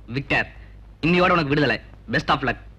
Victor இன்னையோட உனக்கு விடுதலை best of luck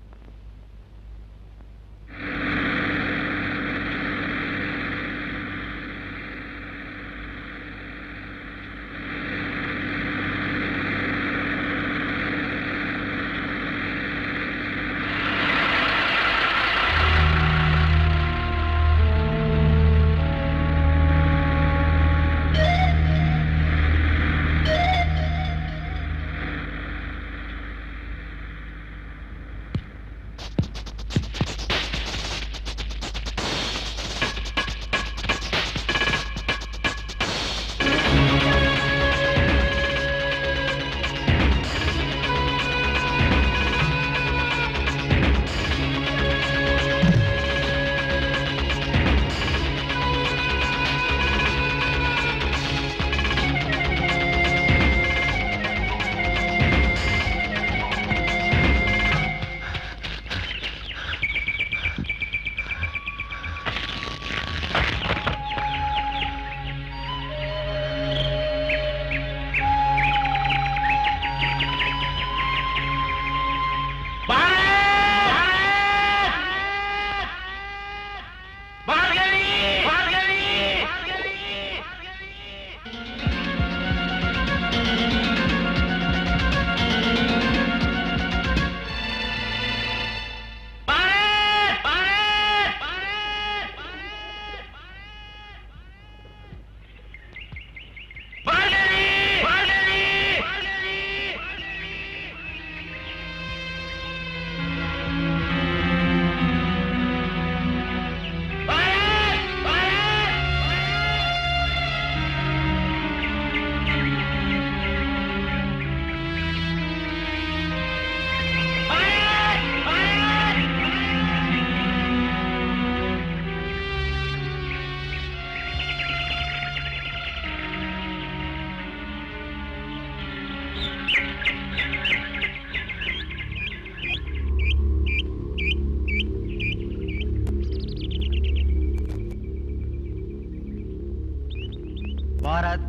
Bharath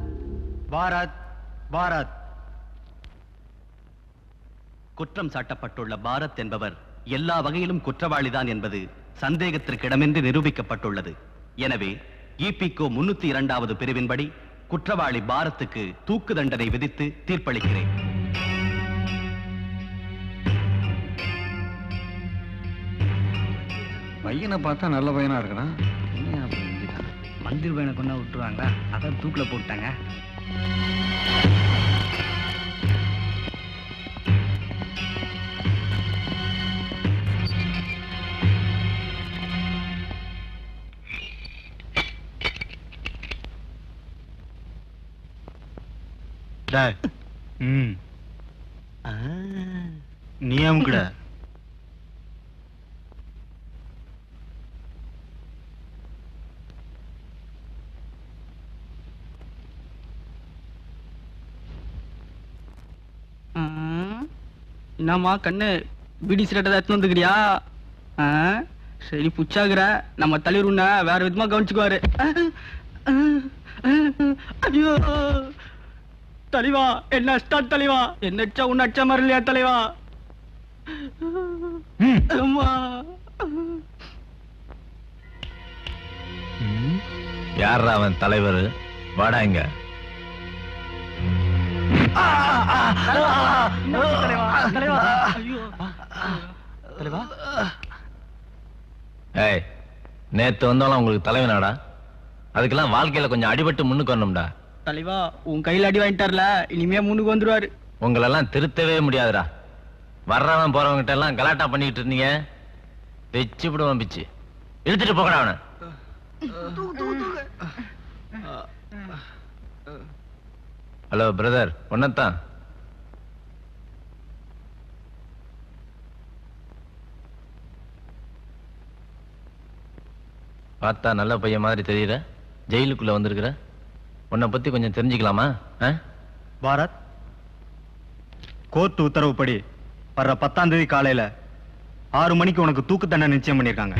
Bharath Bharath குற்றம் சாட்டப்பட்டுள்ள பாரத் என்பவர் எல்லா வகையிலும் குற்றவாளிதான் என்பது சந்தேகத்திற்கிடமின்றி நிரூபிக்கப்பட்டுள்ளது எனவே இபிகோ முன்னூத்தி இரண்டாவது பிரிவின்படி குற்றவாளி பாரத்துக்கு தூக்கு தண்டனை விதித்து தீர்ப்பளிக்கிறேன் பையனை பார்த்தா நல்ல பையனா இருக்கிறான் என்ன அப்படி செஞ்சுட்டான்? மந்திர் பையனை கொண்டா விட்டுருவாங்களா அதான் தூக்குல போட்டாங்க டேய். ம். நீ அமுக்குட என்னம்மா கண்ணு பிடி சிரட்டை எடுத்து வந்துக்கிறியா ஆ? சரி புச்சாகுற நம்ம தலைவர் உன்னை வேற விதமா கவனிச்சுக்குவாரு ஐயோ தலைவா என்ன ஸ்டார்ட் தலைவா என்ன அடிச்சா உன்னை அடிச்ச மாதிரி இல்லையா தலைவா அம்மா யாரா அவன் தலைவர் வாடா இங்க தலைவா தலைவா ஐயோ தலைவா ஏய் நேத்து வந்தாலும் உங்களுக்கு தலைவனாடா அதுக்கெல்லாம் வாழ்க்கையில கொஞ்சம் அடிபட்டு முன்னுக்கு வரணும்டா தலைவா உன் கையில அடி வாங்கிட்டார்ல இனிமே முன்னுக்கு வந்துருவாரு உங்களெல்லாம் திருத்தவே முடியாதுடா வர்றவன் போறவங்கிட்ட எல்லாம் கலாட்டா பண்ணிட்டு இருந்தீங்க வச்சு விடுவான் பிச்சு இழுத்துட்டு போகடா அவனை ஹலோ பிரதர் ஒன்னத்தான் பார்த்தா நல்ல பையன் மாதிரி தெரியற ஜெயிலுக்குள்ள வந்திருக்கிற உன்னை பத்தி கொஞ்சம் தெரிஞ்சுக்கலாமா ஆ? பாரத் கோர்ட் உத்தரவுப்படி வர்ற பத்தாம் தேதி காலையில ஆறு மணிக்கு உனக்கு தூக்கு தண்டனை நிச்சயம் பண்ணிருக்காங்க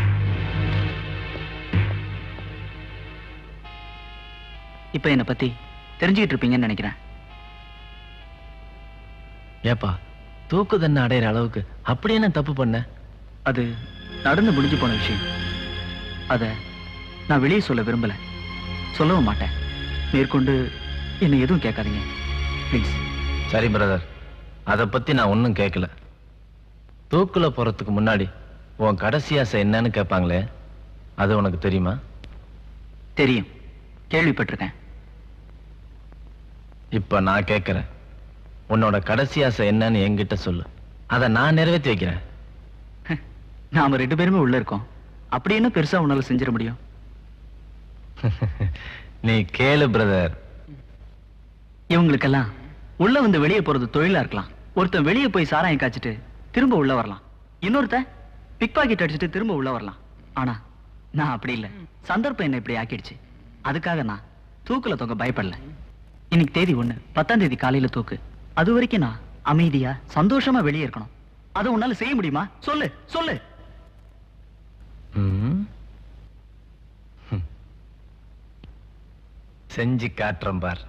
இப்ப என்ன பத்தி தெரிஞ்சுக்கிட்டு இருப்பீங்கன்னு நினைக்கிறேன் ஏப்பா தூக்கு தண்டனை அடையிற அளவுக்கு அப்படி என்ன தப்பு பண்ண அது நடந்து முடிஞ்சு போன விஷயம் அத நான் வெளியே சொல்ல விரும்பல சொல்லவும் மாட்டேன் மேற்கொண்டு என்னை எதுவும் கேட்காதீங்க ப்ளீஸ் சரி பிரதர் அதை பத்தி நான் ஒன்றும் கேட்கல தூக்குல போறதுக்கு முன்னாடி உன் கடைசி ஆசை என்னன்னு கேட்பாங்களே அது உனக்கு தெரியுமா தெரியும் கேள்விப்பட்டிருக்கேன் இப்ப நான் கேட்கறேன் உன்னோட கடைசி ஆசை என்னன்னு என்கிட்ட சொல்லு அதை நான் நிறைவேற்றி வைக்கிறேன் நாம ரெண்டு பேருமே உள்ள இருக்கோம் அப்படி என்ன பெருசா உன்னால செஞ்சிட முடியும் நீ கேளு பிரதர் இவங்களுக்கெல்லாம் உள்ள வந்து வெளியே போறது தொழிலா இருக்கலாம் ஒருத்தன் வெளியே போய் சாராயம் காய்ச்சிட்டு திரும்ப உள்ள வரலாம் இன்னொருத்தன் பிக் பாக்கெட் அடிச்சுட்டு திரும்ப உள்ள வரலாம் ஆனா நான் அப்படி இல்ல சந்தர்ப்பம் என்ன இப்படி ஆக்கிடுச்சு அதுக்காக நான் தூக்குல தொங்க பயப்படல இன்னைக்கு தேதி ஒண்ணு பத்தாம் தேதி காலையில தூக்கு அது வரைக்கும் நான் அமைதியா சந்தோஷமா வெளியே இருக்கணும் அதை உன்னால செய்ய முடியுமா சொல்லு சொல்லு ம். ஹம். செஞ்சு காட்டுறேன் பார்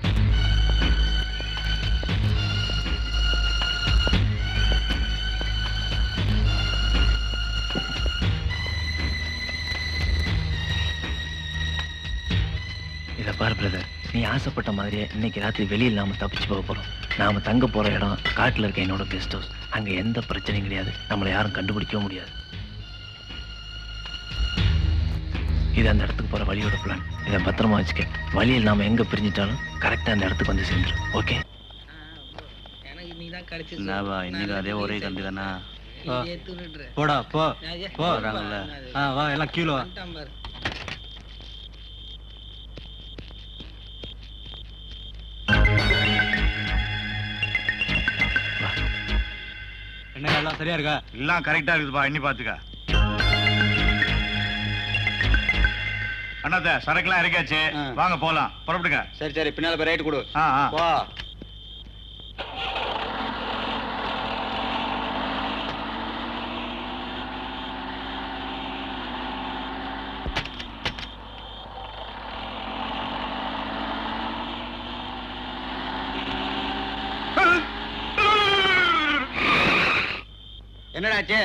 இத பார் பிரதர் நீ ஆசைப்பட்ட மாதிரியே இன்னைக்கு ராத்திரி வெளியில் நாம தப்பிச்சு போக போறோம் நாம தங்க போற இடம் காட்டுல இருக்க என்னோட கெஸ்ட் ஹவுஸ் அங்க எந்த பிரச்சனையும் கிடையாது நம்மளை யாரும் கண்டுபிடிக்கவும் முடியாது இது அந்த இடத்துக்கு போற வழியோட பிளான் இதை பத்திரமா வச்சுக்க வழியில் நாம எங்க பிரிஞ்சிட்டாலும் கரெக்டா அந்த இடத்துக்கு வந்து சேர்ந்துரும் ஓகே என்னவா இன்னைக்கு அதே ஒரே கண்டு தானா போடா போ போ வராங்கல்ல ஆ வா எல்லாம் கீழே வா என்ன எல்லாம் சரியா இருக்கா எல்லாம் கரெக்டா இருக்குதுப்பா எண்ணி பாத்துக்க அண்ணாத்த சரக்குலாம் இறக்காச்சு ஆ. வாங்க போலாம் புறப்படுங்க சரி சரி பின்னால போய் ரைட் கொடு ஆ ஆ போ என்னடாச்சு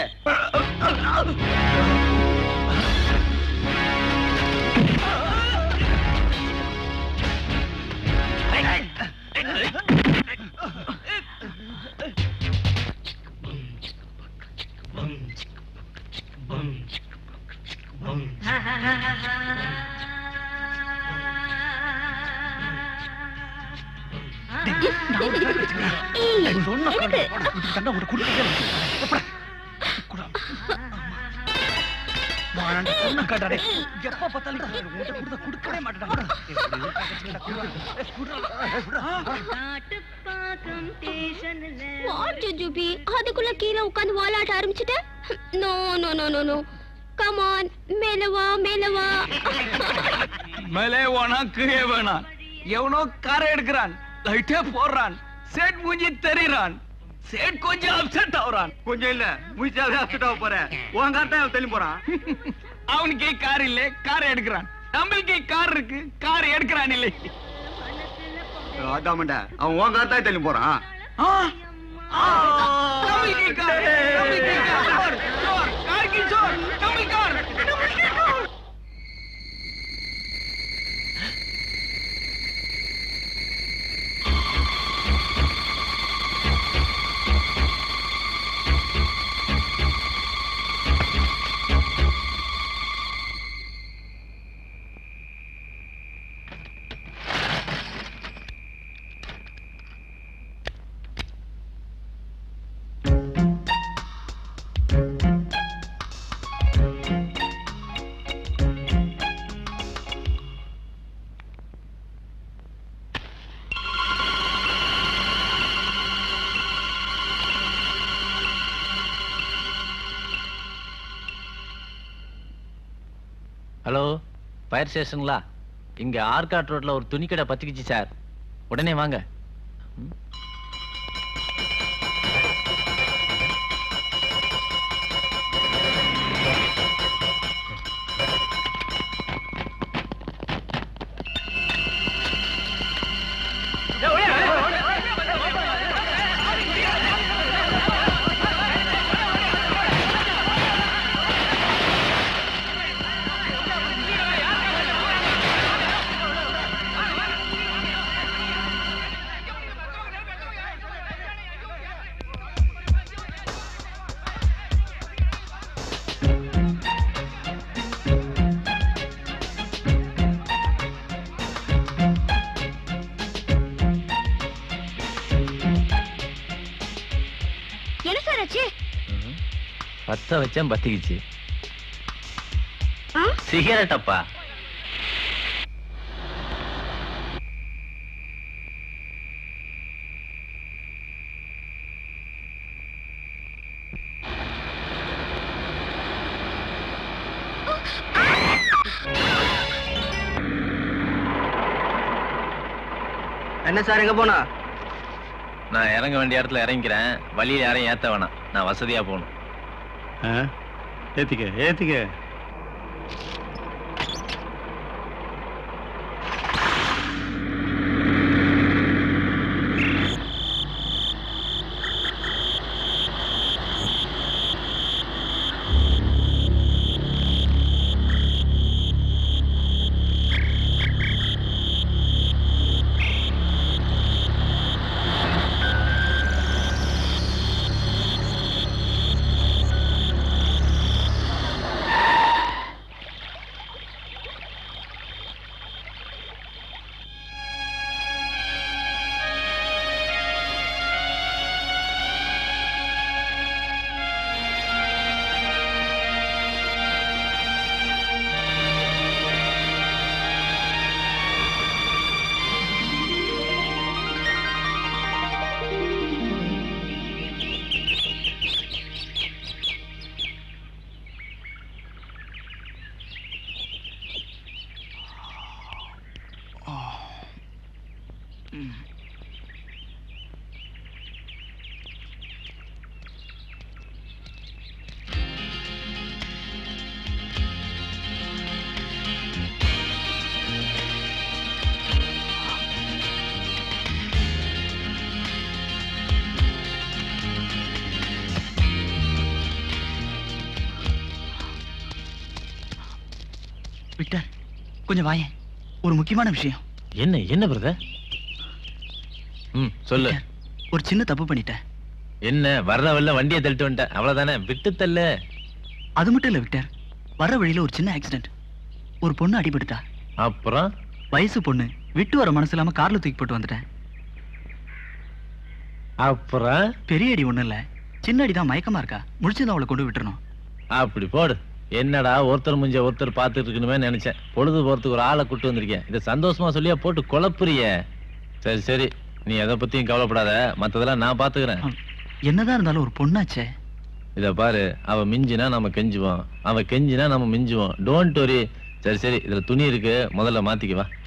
வாட் ஜுஜுபி அதுக்குள்ள கீழே உட்கார்ந்து வாலாட்ட ஆரம்பிச்சிட்ட no no no no no come on மேல வா மேல வா மேலே வேணாம் கீழே வேணாம் எவனோ காரை எடுக்கிறான் லைட்டே போடுறான் சேட் மூஞ்சி தெரியுறான் சேட் கொஞ்சம் அப்செட் ஆகுறான் கொஞ்சம் இல்ல முயற்சியாவே அப்செட் ஆக போறேன் உன் கார்ட்டை தள்ளி போறான் அவனுக்கே கார் இல்ல காரை எடுக்கிறான் நம்மளுக்கே கார் இருக்கு கார் எடுக்கிறான் இல்லை அதாமண்ட அவன் உன் கார்ட்டை தள்ளி போறான் ஆ, ஆ, நம்மளுக்கே கார், நம்மளுக்கே கார். சோர், சோர், காருக்கு சோர், நம்ம கார், நம்மளுக்கே கார். ஹலோ ஃபயர் ஸ்டேஷனுங்களா இங்க ஆர்காட் ரோட்ல ஒரு துணிக்கடை பத்திக்கிச்சு சார் உடனே வாங்க ம். யாராச்சு பத்த வச்சேன் பத்திக்கிச்சு ஆ? சிகரெட் அப்பா என்ன சார் எங்க போனா நான் இறங்க வேண்டிய இடத்துல இறங்கிக்கிறேன் வழியில யாரையும் ஏத்த வேணாம் நான் வசதியா போகணும் ஏத்திக்க ஏத்திக்க விக்டர் கொஞ்சம் வாயேன் ஒரு முக்கியமான விஷயம் என்ன என்ன பிரதர் ம் சொல்லு விக்டர், ஒரு சின்ன தப்பு பண்ணிட்டேன் என்ன வர்ற வழில வண்டியை தள்ளிட்டு வந்துட்டேன் அவ்வளவுதானே விட்டு தள்ளு அது மட்டும் இல்ல விக்டர் வர வழியில ஒரு சின்ன ஆக்சிடென்ட் ஒரு பொண்ணு அடிபட்டுட்டா அப்புறம் வயசு பொண்ணு விட்டு வர மனசு இல்லாம கார்ல தூக்கி போட்டு வந்துட்டேன் அப்புறம் பெரிய அடி ஒண்ணும் இல்ல சின்ன அடி தான் மயக்கமா இருக்கா முடிச்சு அவளை கொண்டு விட்டுறணும் அப்படி போடு என்னடா ஒருத்தர் முஞ்ச ஒருத்தர் பார்த்துட்டு இருக்கணுமே நினைச்சேன் பொழுது போறதுக்கு ஒரு ஆளை கூட்டு வந்திருக்கேன் இதை சந்தோஷமா சொல்லியா போட்டு குழப்புறிய சரி சரி நீ எதை பத்தியும் கவலைப்படாத மத்ததெல்லாம் நான் பாத்துக்கிறேன் என்னதான் இருந்தாலும் ஒரு பொண்ணாச்சே இத பாரு அவ மிஞ்சினா நம்ம கெஞ்சுவோம் அவ கெஞ்சினா நம்ம மிஞ்சுவோம் டோன்ட் வரி சரி சரி இதுல துணி இருக்கு முதல்ல மாத்திக்க வா